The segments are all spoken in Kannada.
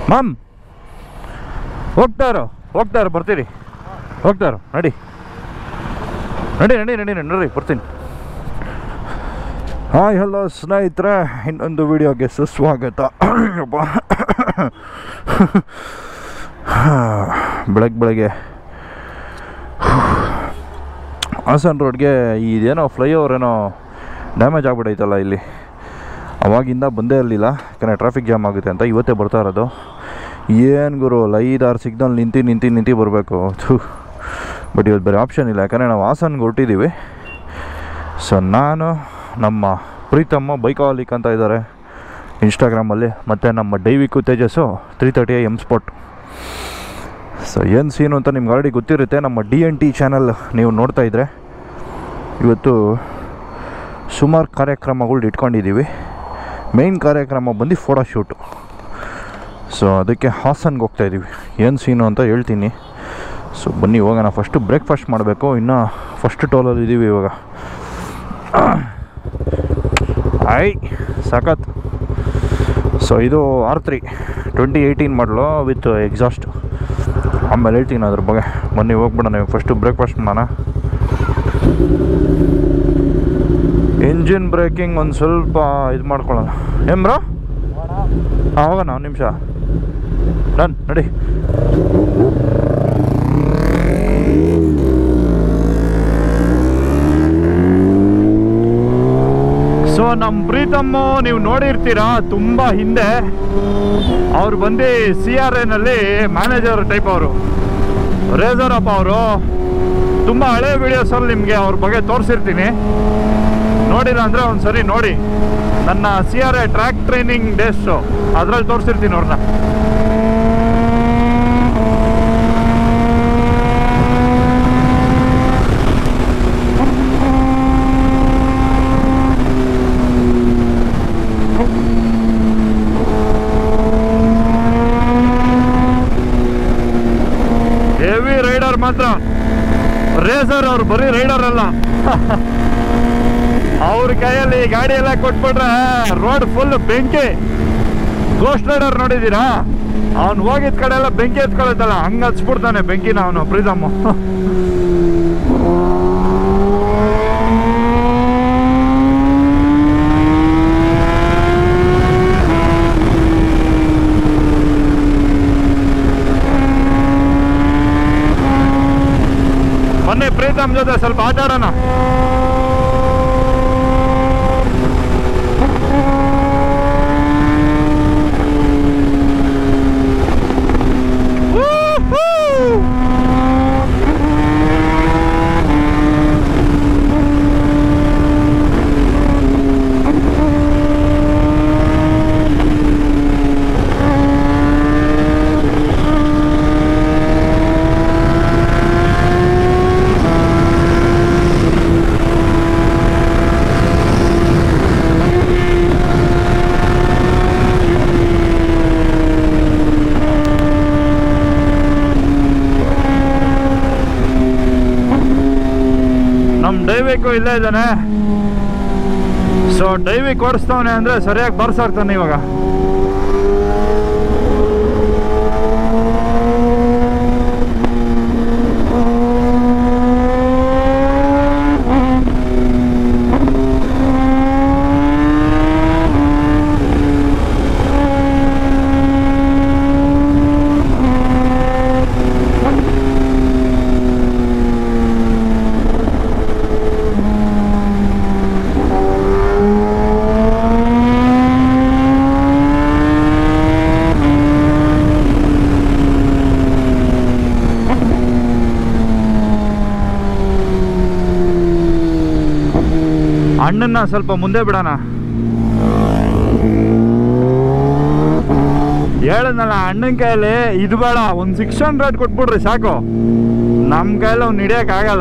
ಮಾಮ್ ಹೋಗ್ತಾರೋ ಹೋಗ್ತಾರೋ ಬರ್ತೀರಿ ಹೋಗ್ತಾರೋ ನಡಿ ನಡಿ ನಡಿ ನಡಿ ನಡಿ ನಡ್ರಿ ಬರ್ತೀನಿ ಹಾಯ್ ಹಲೋ ಸ್ನೇಹಿತರೆ ಇನ್ನೊಂದು ವಿಡಿಯೋಗೆ ಸುಸ್ವಾಗತ ಅಬ್ಬ. ಬೆಳಗ್ಗೆ ಬೆಳಗ್ಗೆ ಹಾಸನ್ ರೋಡ್ಗೆ ಇದೇನೋ ಫ್ಲೈಓವರ್ ಏನೋ ಡ್ಯಾಮೇಜ್ ಆಗ್ಬಿಟ್ಟೈತಲ್ಲ ಇಲ್ಲಿ ಅವಾಗಿಂದ ಬಂದೇ ಇರಲಿಲ್ಲ ಯಾಕಂದರೆ ಟ್ರಾಫಿಕ್ ಜಾಮ್ ಆಗುತ್ತೆ ಅಂತ ಇವತ್ತೇ ಬರ್ತಾ ಇರೋದು ಏನು ಗುರು ಅಲ್ಲ ಐದಾರು ಸಿಗ್ನಲ್ ನಿಂತು ನಿಂತು ನಿಂತು ಬರಬೇಕು ಥೂ ಬಟ್ ಇವತ್ತು ಬೇರೆ ಆಪ್ಷನ್ ಇಲ್ಲ ಯಾಕಂದರೆ ನಾವು ಹಾಸನ್ಗೆ ಹೊರಟಿದ್ದೀವಿ ಸೊ ನಾನು ನಮ್ಮ ಪ್ರೀತಮ್ಮ ಬೈಕಾಲಿಕ್ ಅಂತ ಇದ್ದಾರೆ ಇನ್ಸ್ಟಾಗ್ರಾಮಲ್ಲಿ ಮತ್ತು ನಮ್ಮ ಡೈವಿಕು ತೇಜಸ್ಸು three thirty M spot so ಏನು ಸೀನು ಅಂತ ನಿಮ್ಗೆ ಆಲ್ರೆಡಿ ಗೊತ್ತಿರುತ್ತೆ ನಮ್ಮ ಡಿ ಎನ್ ಟಿ ಚಾನಲ್ ನೀವು ನೋಡ್ತಾ ಇದ್ದರೆ ಇವತ್ತು ಸುಮಾರು ಕಾರ್ಯಕ್ರಮಗಳು ಇಟ್ಕೊಂಡಿದ್ದೀವಿ ಮೇಯ್ನ್ ಕಾರ್ಯಕ್ರಮ ಬಂದು ಫೋಟೋ ಶೂಟು ಸೊ ಅದಕ್ಕೆ ಹಾಸನ್ಗೆ ಹೋಗ್ತಾ ಇದ್ದೀವಿ ಏನು ಸೀನು ಅಂತ ಹೇಳ್ತೀನಿ ಸೊ ಬನ್ನಿ ಹೋಗೋಣ ಫಸ್ಟು ಬ್ರೇಕ್ಫಾಸ್ಟ್ ಮಾಡಬೇಕು ಇನ್ನು ಫಸ್ಟ್ ಟೋಲಲ್ಲಿ ಇದ್ದೀವಿ ಇವಾಗ ಐ ಸಖತ್ ಸೊ ಇದು ಆರ್ ತ್ರೀ ಟ್ವೆಂಟಿ ಏಯ್ಟೀನ್ ಮಾಡಲು ವಿತ್ ಎಕ್ಸಾಸ್ಟ್ ಆಮೇಲೆ ಹೇಳ್ತೀನಿ ಅದ್ರ ಬಗ್ಗೆ ಬನ್ನಿ ಹೋಗ್ಬಿಡೋಣ ಫಸ್ಟು ಬ್ರೇಕ್ಫಾಸ್ಟ್ ಮಾಡೋಣ ಇಂಜಿನ್ ಬ್ರೇಕಿಂಗ್ ಒಂದು ಸ್ವಲ್ಪ ಇದು ಮಾಡ್ಕೊಳ್ಳೋಣ ಏನ್ ಬ್ರೋ ಹಾಂ ಹೋಗೋಣ ಒಂದು ನಿಮಿಷ ಡನ್ ನಡಿ ಸೊ ನಮ್ಮ ಪ್ರೀತಮ್ಮ ನೀವು ನೋಡಿರ್ತೀರಾ ತುಂಬ ಹಿಂದೆ ಅವ್ರು ಬಂದು ಸಿ ಆರ್ ಎನಲ್ಲಿ ಮ್ಯಾನೇಜರ್ ಟೈಪ್ ಅವರು ರೇಸರ್ ಅಪ್ಪ ಅವರು ತುಂಬ ಹಳೆ ವಿಡಿಯೋಸಲ್ಲಿ ನಿಮಗೆ ಅವ್ರ ಬಗ್ಗೆ ತೋರಿಸಿರ್ತೀನಿ ನೋಡಿಲ್ಲ ಅಂದರೆ ಒಂದು ಸರಿ ನೋಡಿ ನನ್ನ C R A track training days ಅದರಲ್ಲಿ ತೋರಿಸಿರ್ತೀನಿ ಅವ್ರನ್ನ ಹೆವಿ ರೈಡರ್ ಮಾತ್ರ ರೇಸರ್ ಅವ್ರು ಬರೀ ರೈಡರ್ ಅಲ್ಲ ಅವ್ರ ಕೈಯಲ್ಲಿ ಗಾಡಿ ಎಲ್ಲ ಕೊಟ್ಬಿಟ್ರೆ ರೋಡ್ ಫುಲ್ ಬೆಂಕಿ ಗೋಸ್ಟ್ ರೈಡರ್ ನೋಡಿದ್ದೀರಾ ಅವ್ನು ಹೋಗಿದ ಕಡೆ ಎಲ್ಲ ಬೆಂಕಿ ಎತ್ಕೊಳತ್ತಲ್ಲ ಹಂಗ ಹಚ್ಬಿಡ್ತಾನೆ ಬೆಂಕಿನ ಅವನು ಪ್ರೀತಮ್ ಮೊನ್ನೆ ಪ್ರೀತಮ್ ಜೊತೆ ಸ್ವಲ್ಪ ಆಟ ಆಡೋಣ ನಮ್ಮ ಡೈವಿಕ್ ಇಲ್ಲೇ ಇದ್ದಾನೆ ಸೊ ಡೈವಿಕ್ ಓಡಿಸ್ತವನೆ ಅಂದ್ರೆ ಸರಿಯಾಗಿ ಬರ್ಸಾಕ್ತಾನೆ ಇವಾಗ ಅಣ್ಣನ್ನ ಸ್ವಲ್ಪ ಮುಂದೆ ಬಿಡೋಣ ಹೇಳದ್ನಲ್ಲ ಅಣ್ಣನ ಕೈಯಲ್ಲಿ ಇದು ಬೇಡ ಒಂದು ಸಿಕ್ಸ್ ಹಂಡ್ರೆಡ್ ಕೊಟ್ಬಿಡ್ರಿ ಸಾಕು ನಮ್ಮ ಕೈಯಲ್ಲಿ ಅವ್ನು ಹಿಡಿಯೋಕ್ಕಾಗಲ್ಲ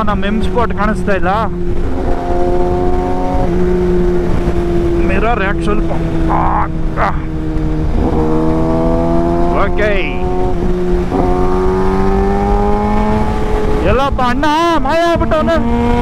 ನಮ್ಮ ಎಮ್ ಸ್ಪಾಟ್ ಕಾಣಿಸ್ತಾ ಇಲ್ಲ ಮಿರರ್ ಯಾಕೆ ಸ್ವಲ್ಪ ಓಕೆ ಎಲ್ಲಪ್ಪ ಅಣ್ಣ ಮಾಯ ಆಗ್ಬಿಟ್ಟವನು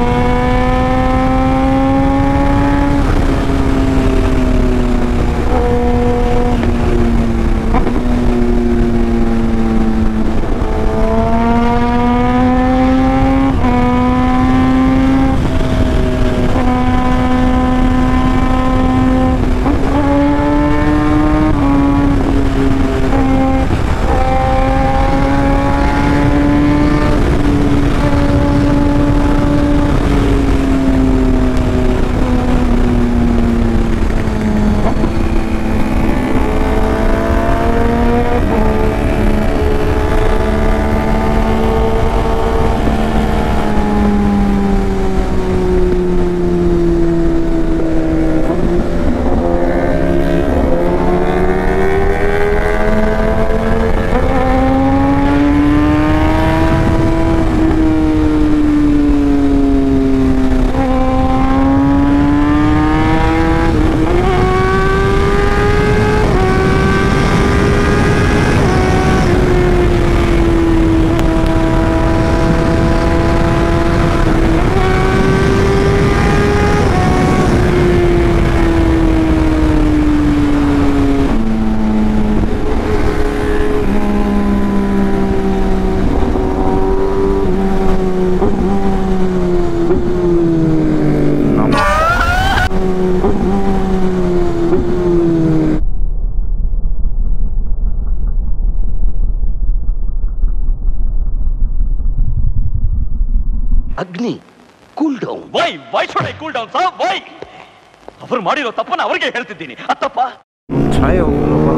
ಅಗ್ನಿ cool down why why should I cool down sir why ಅವರು ಮಾಡಿರೋ ತಪ್ಪನ್ನ ಅವರಿಗೆ ಹೇಳ್ತಿದ್ದೀನಿ ಅತ್ತಪ್ಪ ಛಾಯೆ ಹೋಗ್ಬಿಡಪ್ಪ.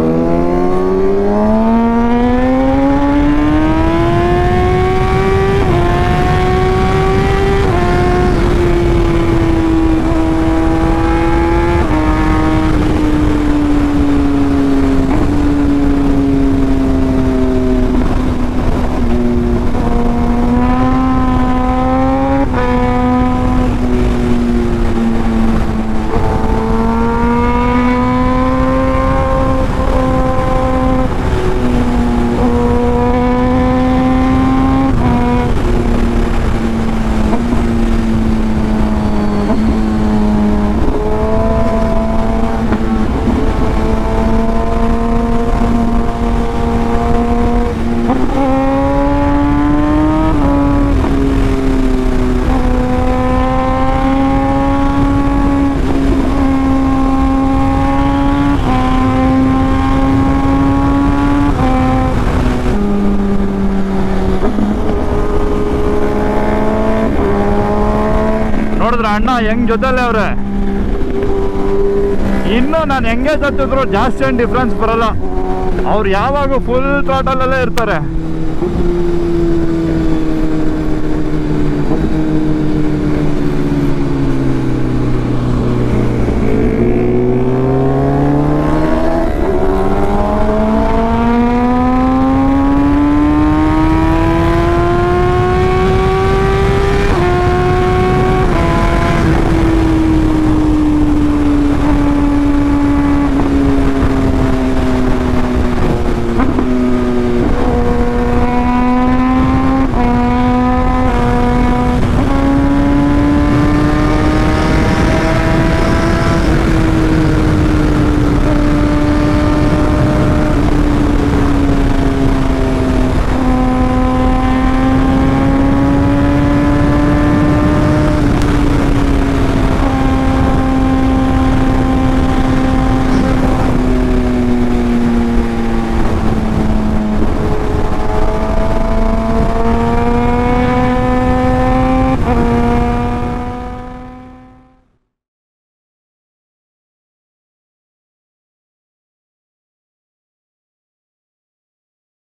ನೋಡಿದ್ರ ಅಣ್ಣ ಹೆಂಗ್ ಜೊತೆಲೆ ಅವ್ರೆ ಇನ್ನು ನಾನು ಹೆಂಗೆ ತತ್ತಿದ್ರು ಜಾಸ್ತಿ ಏನು ಡಿಫ್ರೆನ್ಸ್ ಬರಲ್ಲ ಅವ್ರು ಯಾವಾಗ ಫುಲ್ ಥ್ರಾಟಲ್ಲೇ ಇರ್ತಾರೆ